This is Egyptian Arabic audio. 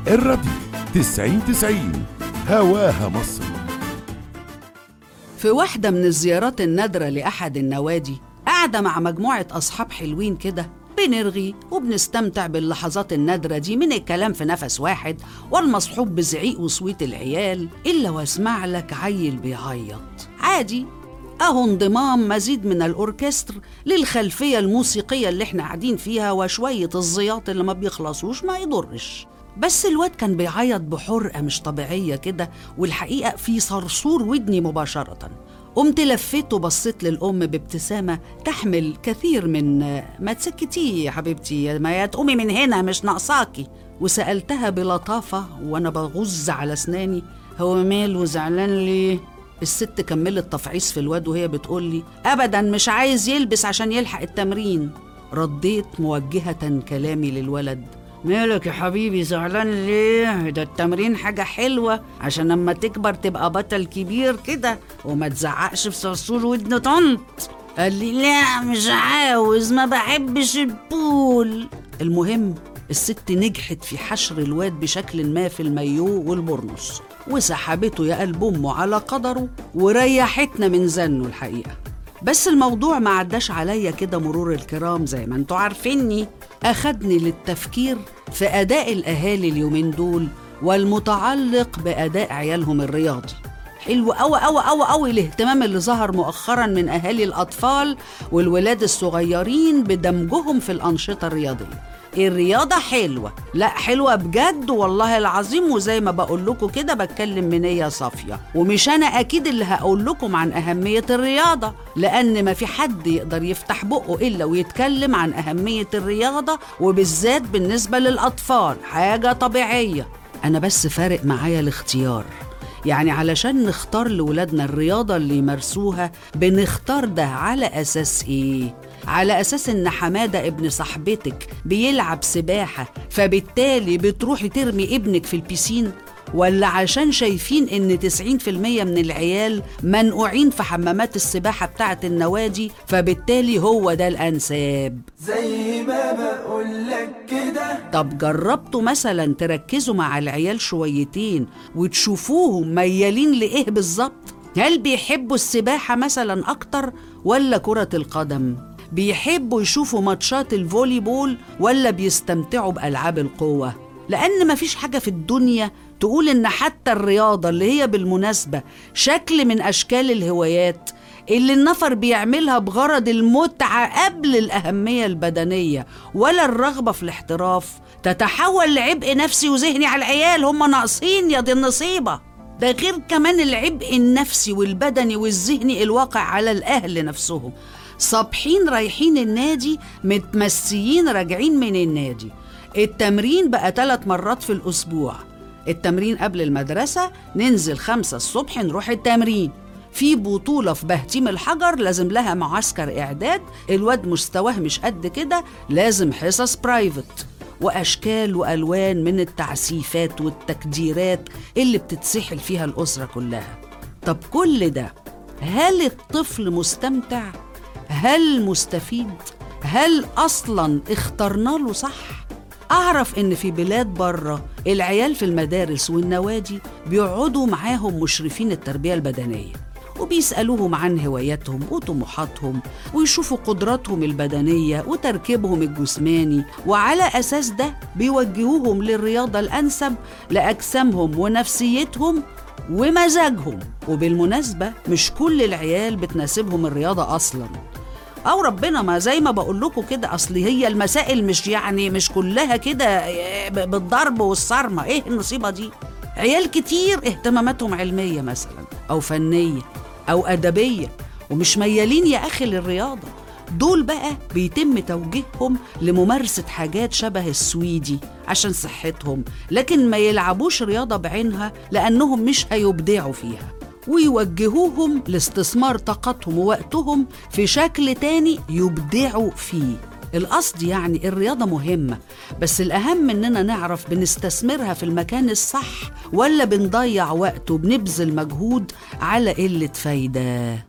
الراديو تسعين تسعين هواها مصر في واحدة من الزيارات النادرة لأحد النوادي قاعدة مع مجموعة أصحاب حلوين كده بنرغي وبنستمتع باللحظات النادرة دي من الكلام في نفس واحد والمصحوب بزعيق وصويت العيال إلا واسمع لك عيل بيعيط عادي أهو انضمام مزيد من الأوركستر للخلفية الموسيقية اللي احنا قاعدين فيها وشوية الزياط اللي ما بيخلصوش ما يضرش بس الواد كان بيعيط بحرقة مش طبيعية كده والحقيقة في صرصور ودني مباشرة قمت لفيت وبصيت للأم بابتسامة تحمل كثير من ما تسكتيه يا حبيبتي ما يا تقومي من هنا مش ناقصاكي وسألتها بلطافة وأنا بغز على أسناني هو ماله زعلان ليه؟ الست كملت تفعيص في الواد وهي بتقول لي أبدا مش عايز يلبس عشان يلحق التمرين رديت موجهة كلامي للولد مالك يا حبيبي زعلان ليه؟ ده التمرين حاجة حلوة عشان لما تكبر تبقى بطل كبير كده وما تزعقش في صرصور ودن طنط قال لي لا مش عاوز ما بحبش البول المهم الست نجحت في حشر الواد بشكل ما في المايو والبرنس وسحبته يا قلب امه على قدره وريحتنا من زنه الحقيقه بس الموضوع ما عداش عليا كده مرور الكرام زي ما انتوا عارفيني أخدني للتفكير في أداء الأهالي اليومين دول والمتعلق بأداء عيالهم الرياضي حلو أوي أوي أوي أوي الاهتمام اللي ظهر مؤخرا من أهالي الأطفال والولاد الصغيرين بدمجهم في الأنشطة الرياضية الرياضة حلوة لا حلوة بجد والله العظيم وزي ما بقول لكم كده بتكلم من نية صافية ومش أنا أكيد اللي هقول لكم عن أهمية الرياضة لأن ما في حد يقدر يفتح بقه إلا ويتكلم عن أهمية الرياضة وبالذات بالنسبة للأطفال حاجة طبيعية أنا بس فارق معايا الاختيار يعني علشان نختار لولادنا الرياضة اللي يمارسوها بنختار ده على أساس إيه؟ على أساس إن حمادة ابن صاحبتك بيلعب سباحة فبالتالي بتروحي ترمي ابنك في البيسين؟ ولا عشان شايفين إن 90% من العيال منقوعين في حمامات السباحة بتاعة النوادي فبالتالي هو ده الأنساب زي ما بقولك كده طب جربتوا مثلا تركزوا مع العيال شويتين وتشوفوهم ميالين لإيه بالظبط؟ هل بيحبوا السباحة مثلا أكتر ولا كرة القدم؟ بيحبوا يشوفوا ماتشات الفولي بول ولا بيستمتعوا بألعاب القوة؟ لأن مفيش حاجة في الدنيا تقول إن حتى الرياضة اللي هي بالمناسبة شكل من أشكال الهوايات اللي النفر بيعملها بغرض المتعة قبل الأهمية البدنية ولا الرغبة في الاحتراف تتحول لعبء نفسي وذهني على العيال هم ناقصين يا دي النصيبة ده غير كمان العبء النفسي والبدني والذهني الواقع على الأهل نفسهم صابحين رايحين النادي متمسيين راجعين من النادي التمرين بقى ثلاث مرات في الأسبوع التمرين قبل المدرسة ننزل خمسة الصبح نروح التمرين في بطولة في بهتيم الحجر لازم لها معسكر إعداد الواد مستواه مش قد كده لازم حصص برايفت وأشكال وألوان من التعسيفات والتكديرات اللي بتتسحل فيها الأسرة كلها طب كل ده هل الطفل مستمتع؟ هل مستفيد؟ هل أصلا اخترنا له صح؟ أعرف إن في بلاد بره العيال في المدارس والنوادي بيقعدوا معاهم مشرفين التربية البدنية وبيسألوهم عن هواياتهم وطموحاتهم ويشوفوا قدراتهم البدنية وتركيبهم الجسماني وعلى أساس ده بيوجهوهم للرياضة الأنسب لأجسامهم ونفسيتهم ومزاجهم وبالمناسبة مش كل العيال بتناسبهم الرياضة أصلاً او ربنا ما زي ما بقول لكم كده اصل هي المسائل مش يعني مش كلها كده بالضرب والصرمه ايه النصيبه دي عيال كتير اهتماماتهم علميه مثلا او فنيه او ادبيه ومش ميالين يا اخي للرياضه دول بقى بيتم توجيههم لممارسة حاجات شبه السويدي عشان صحتهم لكن ما يلعبوش رياضة بعينها لأنهم مش هيبدعوا فيها ويوجهوهم لاستثمار طاقتهم ووقتهم في شكل تاني يبدعوا فيه القصد يعني الرياضة مهمة بس الأهم إننا نعرف بنستثمرها في المكان الصح ولا بنضيع وقت وبنبذل مجهود على قلة فايدة